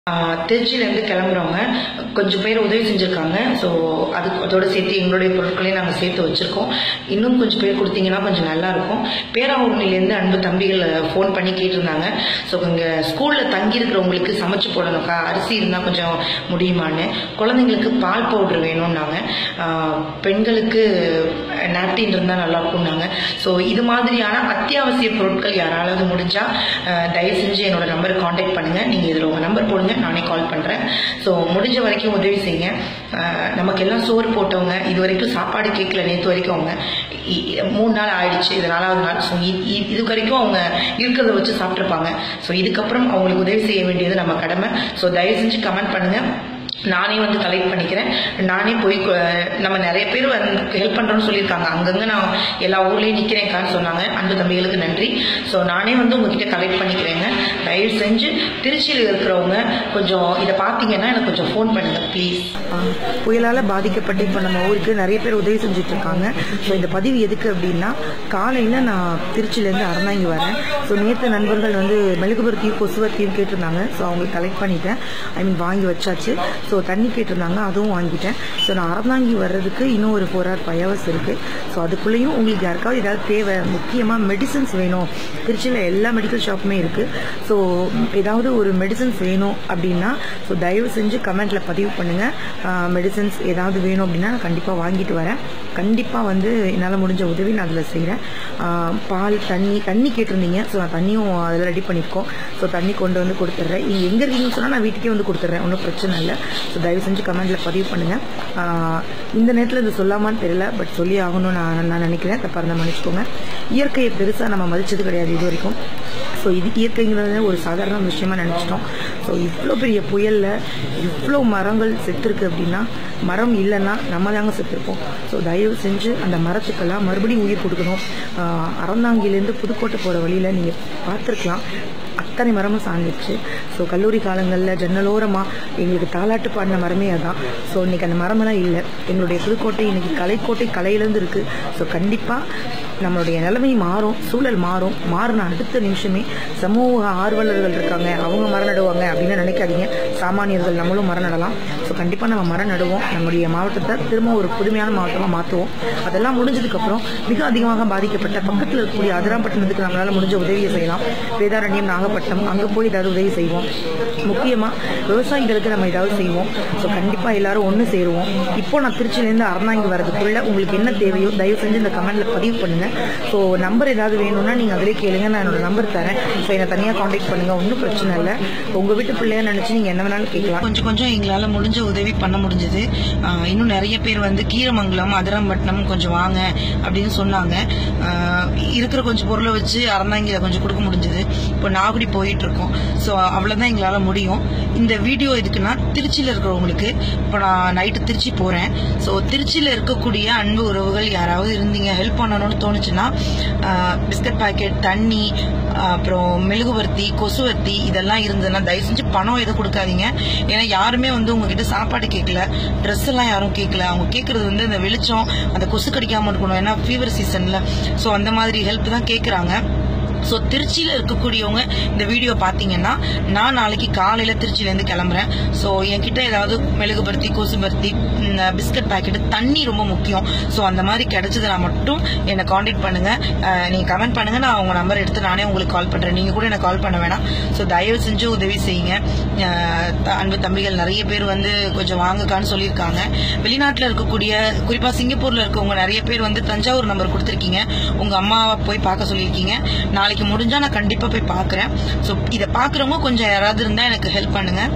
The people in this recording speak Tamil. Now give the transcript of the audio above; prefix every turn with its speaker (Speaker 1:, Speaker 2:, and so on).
Speaker 1: திருச்சியிலேருந்து கிளம்புறவங்க கொஞ்சம் பேர் உதவி செஞ்சுருக்காங்க ஸோ அது அதோட சேர்த்து எங்களுடைய பொருட்களையும் நாங்கள் சேர்த்து வச்சுருக்கோம் இன்னும் கொஞ்சம் பேர் கொடுத்தீங்கன்னா கொஞ்சம் நல்லாயிருக்கும் பேராவூர்னிலேருந்து அன்பு தம்பிகள் ஃபோன் பண்ணி கேட்டிருந்தாங்க ஸோ இங்கே ஸ்கூலில் தங்கி இருக்கிறவங்களுக்கு சமைச்சு போடணும்க்கா அரிசி இருந்தால் கொஞ்சம் முடியுமான்னு குழந்தைங்களுக்கு பால் பவுடர் வேணும்னாங்க ஆஹ் பெண்களுக்கு நாப்டின் இருந்தால் நல்லா இருக்கும்னாங்க ஸோ இது மாதிரியான அத்தியாவசிய பொருட்கள் யாராவது முடிஞ்சால் தயவு செஞ்சு என்னோட நம்பருக்கு காண்டாக்ட் பண்ணுங்கள் நீங்கள் இதில் உங்கள் நம்பர் போடுங்க நானே கால் பண்ணுறேன் ஸோ முடிஞ்ச வரைக்கும் உதவி செய்யுங்க ஆஹ் நமக்கு எல்லாம் சோறு போட்டவங்க இது வரைக்கும் சாப்பாடு கேட்கல நேற்று வரைக்கும் அவங்க இ- இ- மூணு நாள் ஆயிடுச்சு இது நாலாவது நாள் ஸோ இது வரைக்கும் அவங்க இருக்கிறத வச்சு சாப்பிட்ருப்பாங்க ஸோ இதுக்கப்புறம் அவங்களுக்கு உதவி செய்ய வேண்டியது நம்ம கடமை ஸோ தயவு செஞ்சு கமெண்ட் பண்ணுங்கள் நானே வந்து கலெக்ட் பண்ணிக்கிறேன் நானே போய் கொ- நம்ம நிறைய பேர் வந்து ஹெல்ப் பண்ணுறோன்னு சொல்லியிருக்காங்க அங்கங்கே நான் எல்லா ஊர்லேயும் நிற்கிறேன்க்கான்னு சொன்னாங்க அன்பு தம்பிகளுக்கு நன்றி ஸோ நானே வந்து உங்ககிட்ட கலெக்ட் பண்ணிக்கிறேங்க தயவு செஞ்சு திருச்சியில் இருக்கிறவங்க கொஞ்சம் இதை பார்த்தீங்கன்னா எனக்கு கொஞ்சம் ஃபோன் பண்ணுங்கள் ப்ளீஸ்
Speaker 2: புயலால் பாதிக்கப்பட்டு இப்போ நம்ம ஊருக்கு நிறைய பேர் உதவி செஞ்சுட்டு இருக்காங்க ஸோ இந்த பதிவு எதுக்கு அப்படின்னா காலையில் நான் திருச்சியிலேருந்து அறந்தாங்கி வரேன் ஸோ நேற்று நண்பர்கள் வந்து மெழுகுபருத்தியும் கொசுவர்த்தியும் கேட்டிருந்தாங்க ஸோ அவங்களுக்கு கலெக்ட் பண்ணிட்டேன் ஐ மீன் வாங்கி வச்சாச்சு ஸோ தண்ணி கேட்டிருந்தாங்க அதுவும் வாங்கிட்டேன் ஸோ நான் அறந்தாங்கி வர்றதுக்கு இன்னும் ஒரு ஃபோர் ஹவர் ஃபைவ் ஹவர்ஸ் இருக்குது ஸோ அதுக்குள்ளேயும் உங்களுக்கு யாருக்காவது ஏதாவது தேவை முக்கியமாக மெடிசன்ஸ் வேணும் திருச்சியில் எல்லா மெடிக்கல் ஷாப்புமே இருக்குது ஸோ ஏதாவது ஒரு மெடிசன்ஸ் வேணும் அப்படின்னா ஸோ தயவு செஞ்சு கமெண்ட்டில் பதிவு பண்ணுங்கள் மெடிசன்ஸ் ஏதாவது வேணும் அப்படின்னா நான் கண்டிப்பாக வாங்கிட்டு வரேன் கண்டிப்பாக வந்து என்னால் முடிஞ்ச உதவி நான் அதில் செய்கிறேன் பால் தண்ணி தண்ணி கேட்டிருந்தீங்க ஸோ நான் தண்ணியும் அதில் ரெடி பண்ணியிருக்கோம் ஸோ தண்ணி கொண்டு வந்து கொடுத்துட்றேன் நீங்கள் எங்கே இருக்கீங்கன்னு சொன்னால் நான் வீட்டுக்கே வந்து கொடுத்துட்றேன் ஒன்றும் பிரச்சனை இல்லை ஸோ தயவு செஞ்சு கமெண்ட்டில் பதிவு பண்ணுங்கள் இந்த நேரத்தில் இது சொல்லாமான்னு தெரியல பட் சொல்லி ஆகணும்னு நான் நான் நினைக்கிறேன் தப்பாக இருந்தால் மன்னிச்சுக்கோங்க இயற்கையை பெருசாக நம்ம மதிச்சது கிடையாது இது வரைக்கும் ஸோ இது இயற்கைங்கிறது ஒரு சாதாரண விஷயமா நினச்சிட்டோம் ஸோ இவ்வளோ பெரிய புயலில் இவ்வளோ மரங்கள் செத்துருக்கு அப்படின்னா மரம் இல்லைன்னா நம்ம தாங்க செத்துருப்போம் ஸோ தயவு செஞ்சு அந்த மரத்துக்கெல்லாம் மறுபடியும் உயிர் கொடுக்கணும் ஆஹ் அறந்தாங்கிலேருந்து புதுக்கோட்டை போகிற வழியில் நீங்கள் பார்த்துருக்கலாம் அத்தனை மரமும் சாஞ்சிருச்சு ஸோ கல்லூரி காலங்களில் ஜன்னலோரமாக எங்களுக்கு தாலாட்டு பாடின மரமே அதான் ஸோ இன்றைக்கி அந்த மரமெல்லாம் இல்லை எங்களுடைய புதுக்கோட்டை இன்றைக்கி கலைக்கோட்டை கலையிலேருந்து இருக்குது ஸோ கண்டிப்பாக நம்மளுடைய நிலைமை மாறும் சூழல் மாறும் மாறின அடுத்த நிமிஷமே சமூக ஆர்வலர்கள் இருக்காங்க அவங்க மரம் நடுவாங்க அப்படின்னு நினைக்காதீங்க சாமானியர்கள் நம்மளும் மரம் நடலாம் ஸோ கண்டிப்பாக நம்ம மரம் நடுவோம் நம்முடைய மாவட்டத்தை திரும்ப ஒரு புதுமையான மாவட்டமாக மாற்றுவோம் அதெல்லாம் முடிஞ்சதுக்கப்புறம் மிக அதிகமாக பாதிக்கப்பட்ட பக்கத்தில் இருக்கக்கூடிய அதிராம்பட்டினத்துக்கு நம்மளால் முடிஞ்ச உதவியை செய்யலாம் வேதாரண்யம் நாகப்பட்டினம் அங்கே போய் ஏதாவது உதவி செய்வோம் முக்கியமாக விவசாயிகளுக்கு நம்ம ஏதாவது செய்வோம் ஸோ கண்டிப்பாக எல்லாரும் ஒன்று சேருவோம் இப்போ நான் திருச்சியிலேருந்து அறந்தாங்கி வரதுக்குள்ள உங்களுக்கு என்ன தேவையோ தயவு செஞ்சு இந்த கமெண்ட்டில் பதிவு பண்ணுங்கள் ஸோ நம்பர் ஏதாவது வேணும்னா நீங்கள் அதிலே கேளுங்க நான் என்னோட நம்பர் தரேன் ஸோ என்னை தனியாக காண்டாக்ட் பண்ணுங்கள் ஒன்றும் பிரச்சனை இல்லை உங்கள் வீட்டு பிள்ளையா நினச்சி நீங்கள் என்ன வேணாலும் கேட்கலாம்
Speaker 1: கொஞ்சம் கொஞ்சம் எங்களால் முடிஞ்ச உதவி பண்ண முடிஞ்சது இன்னும் நிறைய பேர் வந்து கீரமங்கலம் அதிரம்பட்டினம் கொஞ்சம் வாங்க அப்படின்னு சொன்னாங்க ஆஹ் இருக்கிற கொஞ்சம் பொருளை வச்சு அறந்தாங்கில கொஞ்சம் கொடுக்க முடிஞ்சது இப்போ நாகுடி போயிட்டு இருக்கோம் ஸோ அவ்வளோதான் எங்களால் முடியும் இந்த வீடியோ எதுக்குன்னா திருச்சியில் இருக்கிறவங்களுக்கு இப்போ நான் நைட்டு திருச்சி போகிறேன் ஸோ திருச்சியில் இருக்கக்கூடிய அன்பு உறவுகள் யாராவது இருந்தீங்க ஹெல்ப் பண்ணணும்னு தோணுச்சுன்னா பிஸ்கட் பாக்கெட் தண்ணி அப்புறம் மெழுகுவர்த்தி கொசுவர்த்தி இதெல்லாம் இருந்ததுன்னா தயவு செஞ்சு பணம் எதுவும் கொடுக்காதீங்க ஏன்னா யாருமே வந்து உங்ககிட்ட சாப்பாடு கேட்கல ட்ரெஸ் எல்லாம் யாரும் கேட்கல அவங்க கேட்கறது வந்து அந்த வெளிச்சம் அந்த கொசு கடிக்காம இருக்கணும் ஏன்னா ஃபீவர் சீசன்ல ஸோ அந்த மாதிரி ஹெல்ப் தான் கேட்குறாங்க ஸோ திருச்சியில் இருக்கக்கூடியவங்க இந்த வீடியோ பார்த்தீங்கன்னா நான் நாளைக்கு காலையில் திருச்சியிலேருந்து கிளம்புறேன் ஸோ என்கிட்ட ஏதாவது மெழுகுபருத்தி கொசுபருத்தி ம், பிஸ்கட் பாக்கெட் தண்ணி ரொம்ப முக்கியம் ஸோ அந்த மாதிரி கிடைச்சதுனா மட்டும் என்னை காண்டாக்ட் பண்ணுங்க அஹ், நீங்க கமெண்ட் பண்ணுங்க நான் உங்க நம்பர் எடுத்து நானே உங்களுக்கு கால் பண்றேன் நீங்க கூட எனக்கு கால் பண்ண வேணாம் ஸோ தயவு செஞ்சு உதவி செய்யுங்க அஹ், த- அன்பு தம்பிகள் நிறைய பேர் வந்து கொஞ்சம் வாங்கக்கான்னு சொல்லியிருக்காங்க வெளிநாட்டில் இருக்கக்கூடிய குறிப்பா சிங்கப்பூர்ல இருக்கவங்க நிறைய பேர் வந்து தஞ்சாவூர் நம்பர் கொடுத்துருக்கீங்க உங்க அம்மாவை போய் பார்க்க சொல்லியிருக்கீங்க நாளைக்கு முடிஞ்சா நான் கண்டிப்பா போய் பார்க்கறேன் ஸோ இதை பார்க்குறவங்க கொஞ்சம் யாராவது இருந்தா எனக்கு ஹெல்ப் பண்ணுங்க